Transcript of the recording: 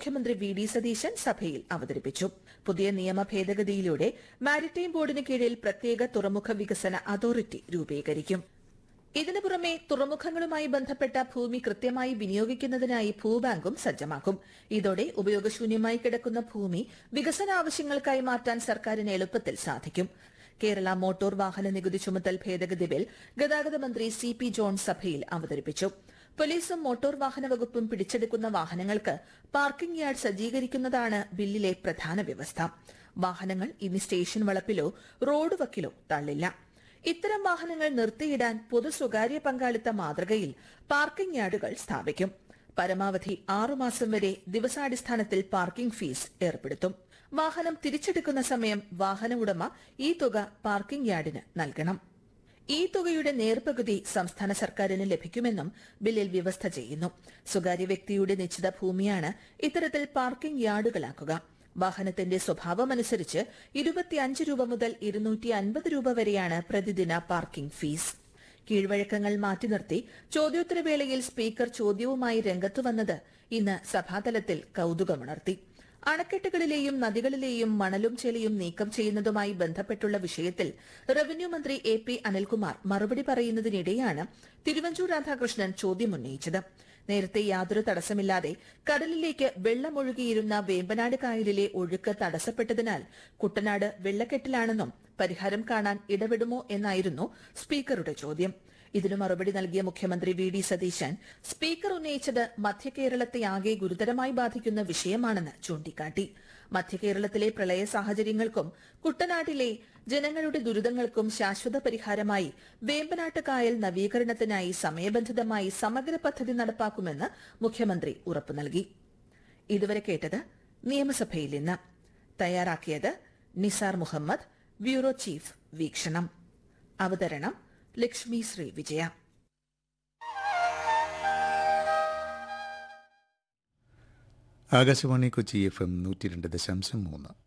മുഖ്യമന്ത്രി V D Satheesan സഭയിൽ അവതരിപ്പിച്ചു പുതിയ നിയമ ഭേദഗതിയിലൂടെ മാരിടൈം ബോർഡിന് കീഴിൽ പ്രത്യേക തുറമുഖ വികസന അതോറിറ്റി രൂപീകരിക്കും ഇതിനു പുറമെ തുറമുഖങ്ങളുമായി ബന്ധപ്പെട്ട ഭൂമി കൃത്യമായി വിനിയോഗിക്കുന്നതിനായി ഭൂബാങ്കും സജ്ജമാക്കും ഇതോടെ ഉപയോഗശൂന്യമായി കിടക്കുന്ന ഭൂമി വികസന ആവശ്യങ്ങൾക്കായി മാറ്റാൻ സർക്കാരിന് എളുപ്പത്തിൽ സാധിക്കും കേരള മോട്ടോർ വാഹന നികുതി ചുമത്തൽ ഭേദഗതി ബിൽ ഗതാഗത മന്ത്രി സി പി ജോൺ സഭയിൽ അവതരിപ്പിച്ചു പോലീസും മോട്ടോർ വാഹന വകുപ്പും പിടിച്ചെടുക്കുന്ന വാഹനങ്ങൾക്ക് പാർക്കിംഗ് യാർഡ് സജ്ജീകരിക്കുന്നതാണ് ബില്ലിലെ പ്രധാന വ്യവസ്ഥ വാഹനങ്ങൾ ഇനി സ്റ്റേഷൻ വളപ്പിലോ റോഡ് വക്കിലോ തള്ളില്ല ഇത്തരം വാഹനങ്ങൾ നിർത്തിയിടാൻ പൊതു സ്വകാര്യ പങ്കാളിത്ത മാതൃകയിൽ പാർക്കിംഗ് യാർഡുകൾ സ്ഥാപിക്കും പരമാവധി ആറുമാസം വരെ ദിവസാടിസ്ഥാനത്തിൽ പാർക്കിംഗ് ഫീസ് ഏർപ്പെടുത്തും വാഹനം തിരിച്ചെടുക്കുന്ന സമയം വാഹന ഉടമ ഈ തുക പാർക്കിംഗ് യാർഡിന് നൽകണം ഈ തുകയുടെ നേർപകുതി സംസ്ഥാന സർക്കാരിന് ലഭിക്കുമെന്നും ബില്ലിൽ വ്യവസ്ഥ ചെയ്യുന്നു സ്വകാര്യ വ്യക്തിയുടെ നിശ്ചിത ഭൂമിയാണ് ഇത്തരത്തിൽ പാർക്കിംഗ് യാർഡുകളാക്കുക വാഹനത്തിന്റെ സ്വഭാവമനുസരിച്ച് ഇരുപത്തിയഞ്ച് രൂപ മുതൽ ഇരുന്നൂറ്റി അൻപത് രൂപ വരെയാണ് പ്രതിദിന പാർക്കിംഗ് ഫീസ് കീഴ്വഴക്കങ്ങൾ മാറ്റി നിർത്തി ചോദ്യോത്തരവേളയിൽ സ്പീക്കർ ചോദ്യവുമായി രംഗത്തു വന്നത് ഇന്ന് സഭാതലത്തിൽ കൌതുകമുണർത്തി അണക്കെട്ടുകളിലെയും നദികളിലെയും മണലും ചെളിയും നീക്കം ചെയ്യുന്നതുമായി ബന്ധപ്പെട്ടുള്ള വിഷയത്തിൽ റവന്യൂ മന്ത്രി എ പി അനിൽകുമാർ മറുപടി പറയുന്നതിനിടെയാണ് തിരുവഞ്ചൂർ രാധാകൃഷ്ണൻ ചോദ്യമുന്നയിച്ചത് നേരത്തെ യാതൊരു തടസ്സമില്ലാതെ കടലിലേക്ക് വെള്ളമൊഴുകിയിരുന്ന വേമ്പനാട് കായലിലെ ഒഴുക്ക് തടസ്സപ്പെട്ടതിനാൽ കുട്ടനാട് വെള്ളക്കെട്ടിലാണെന്നും പരിഹാരം കാണാൻ ഇടപെടുമോ എന്നായിരുന്നു സ്പീക്കറുടെ ചോദ്യം ഇതിനു മറുപടി നൽകിയ മുഖ്യമന്ത്രി വി ഡി സതീശൻ സ്പീക്കർ ഉന്നയിച്ചത് മധ്യകേരളത്തെ ആകെ ഗുരുതരമായി ബാധിക്കുന്ന വിഷയമാണെന്ന് ചൂണ്ടിക്കാട്ടി മധ്യകേരളത്തിലെ പ്രളയ സാഹചര്യങ്ങൾക്കും കുട്ടനാട്ടിലെ ജനങ്ങളുടെ ദുരിതങ്ങൾക്കും ശാശ്വത പരിഹാരമായി വേമ്പനാട്ട് കായൽ നവീകരണത്തിനായി സമയബന്ധിതമായി സമഗ്ര പദ്ധതി നടപ്പാക്കുമെന്ന് മുഖ്യമന്ത്രി ഉറപ്പു നൽകി ഇതുവരെ കേട്ടത് നിയമസഭയിൽ ഇന്ന് തയ്യാറാക്കിയത് നിസാർ മുഹമ്മദ് ബ്യൂറോ ചീഫ് വീക്ഷണം അവതരണം ലക്ഷ്മി ശ്രീ വിജയ ആകാശവാണി കൊച്ചി എഫ് എം നൂറ്റി രണ്ട് ദശാംശം മൂന്ന്